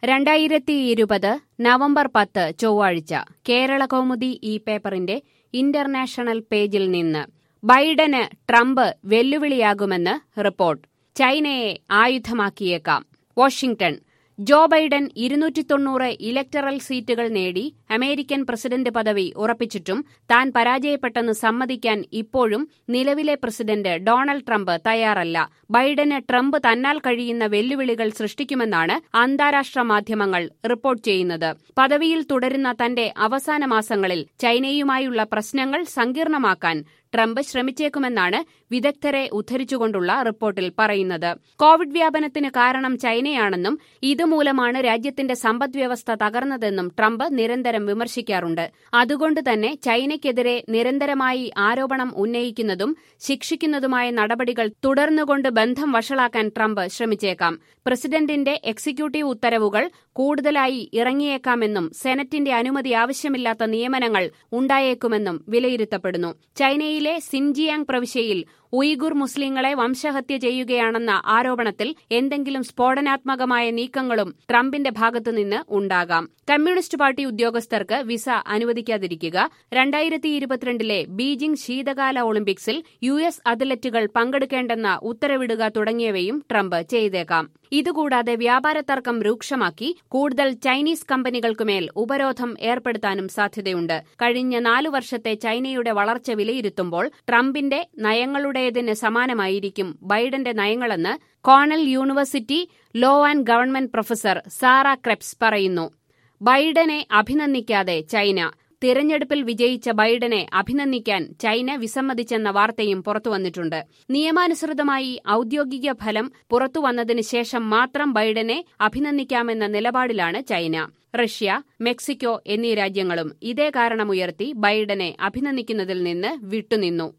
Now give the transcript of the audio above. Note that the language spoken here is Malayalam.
രണ്ടായിരത്തി ഇരുപത് നവംബർ പത്ത് ചൊവ്വാഴ്ച കേരള കൗമുദി ഈ പേപ്പറിന്റെ ഇന്റർനാഷണൽ പേജിൽ നിന്ന് ബൈഡന് ട്രംപ് വെല്ലുവിളിയാകുമെന്ന് റിപ്പോർട്ട് ചൈനയെ ആയുധമാക്കിയേക്കാം വാഷിംഗ്ടൺ ജോ ബൈഡൻ ഇരുന്നൂറ്റി തൊണ്ണൂറ് ഇലക്ടറൽ സീറ്റുകൾ നേടി അമേരിക്കൻ പ്രസിഡന്റ് പദവി ഉറപ്പിച്ചിട്ടും താൻ പരാജയപ്പെട്ടെന്ന് സമ്മതിക്കാൻ ഇപ്പോഴും നിലവിലെ പ്രസിഡന്റ് ഡൊണാൾഡ് ട്രംപ് തയ്യാറല്ല ബൈഡന് ട്രംപ് തന്നാൽ കഴിയുന്ന വെല്ലുവിളികൾ സൃഷ്ടിക്കുമെന്നാണ് അന്താരാഷ്ട്ര മാധ്യമങ്ങൾ റിപ്പോർട്ട് ചെയ്യുന്നത് പദവിയിൽ തുടരുന്ന തന്റെ അവസാന മാസങ്ങളിൽ ചൈനയുമായുള്ള പ്രശ്നങ്ങൾ സങ്കീർണമാക്കാൻ ട്രംപ് ശ്രമിച്ചേക്കുമെന്നാണ് വിദഗ്ധരെ ഉദ്ധരിച്ചുകൊണ്ടുള്ള റിപ്പോർട്ടിൽ പറയുന്നത് കോവിഡ് വ്യാപനത്തിന് കാരണം ചൈനയാണെന്നും ഇതുമൂലമാണ് രാജ്യത്തിന്റെ സമ്പദ്വ്യവസ്ഥ തകർന്നതെന്നും ട്രംപ് നിരന്തരം വിമർശിക്കാറുണ്ട് അതുകൊണ്ട് തന്നെ ചൈനയ്ക്കെതിരെ നിരന്തരമായി ആരോപണം ഉന്നയിക്കുന്നതും ശിക്ഷിക്കുന്നതുമായ നടപടികൾ തുടർന്നുകൊണ്ട് ബന്ധം വഷളാക്കാൻ ട്രംപ് ശ്രമിച്ചേക്കാം പ്രസിഡന്റിന്റെ എക്സിക്യൂട്ടീവ് ഉത്തരവുകൾ കൂടുതലായി ഇറങ്ങിയേക്കാമെന്നും സെനറ്റിന്റെ അനുമതി ആവശ്യമില്ലാത്ത നിയമനങ്ങൾ ഉണ്ടായേക്കുമെന്നും വിലയിരുത്തപ്പെടുന്നു ചൈനയിലെ സിൻജിയാങ് പ്രവിശ്യയിൽ ഉയ്ഗുർ മുസ്ലിങ്ങളെ വംശഹത്യ ചെയ്യുകയാണെന്ന ആരോപണത്തിൽ എന്തെങ്കിലും സ്ഫോടനാത്മകമായ നീക്കങ്ങളും ട്രംപിന്റെ ഭാഗത്തുനിന്ന് ഉണ്ടാകാം കമ്മ്യൂണിസ്റ്റ് പാർട്ടി ഉദ്യോഗസ്ഥർക്ക് വിസ അനുവദിക്കാതിരിക്കുക രണ്ടായിരത്തി ഇരുപത്തിരണ്ടിലെ ബീജിംഗ് ശീതകാല ഒളിമ്പിക്സിൽ യു എസ് അത്ലറ്റുകൾ പങ്കെടുക്കേണ്ടെന്ന ഉത്തരവിടുക തുടങ്ങിയവയും ട്രംപ് ചെയ്തേക്കാം ഇതുകൂടാതെ വ്യാപാര തർക്കം രൂക്ഷമാക്കി കൂടുതൽ ചൈനീസ് കമ്പനികൾക്കുമേൽ ഉപരോധം ഏർപ്പെടുത്താനും സാധ്യതയുണ്ട് കഴിഞ്ഞ നാലു വർഷത്തെ ചൈനയുടെ വളർച്ച വിലയിരുത്തുമ്പോൾ ട്രംപിന്റെ നയങ്ങളുടേതിന് സമാനമായിരിക്കും ബൈഡന്റെ നയങ്ങളെന്ന് Cornell university law and government professor Sarah Kreps പറയുന്നു ബൈഡനെ അഭിനന്ദിക്കാതെ ചൈന തിരഞ്ഞെടുപ്പിൽ വിജയിച്ച ബൈഡനെ അഭിനന്ദിക്കാൻ ചൈന വിസമ്മതിച്ചെന്ന വാർത്തയും പുറത്തുവന്നിട്ടുണ്ട് നിയമാനുസൃതമായി ഔദ്യോഗിക ഫലം പുറത്തുവന്നതിന് ശേഷം മാത്രം ബൈഡനെ അഭിനന്ദിക്കാമെന്ന നിലപാടിലാണ് ചൈന റഷ്യ മെക്സിക്കോ എന്നീ രാജ്യങ്ങളും ഇതേ കാരണമുയർത്തി ബൈഡനെ അഭിനന്ദിക്കുന്നതിൽ നിന്ന് വിട്ടുനിന്നു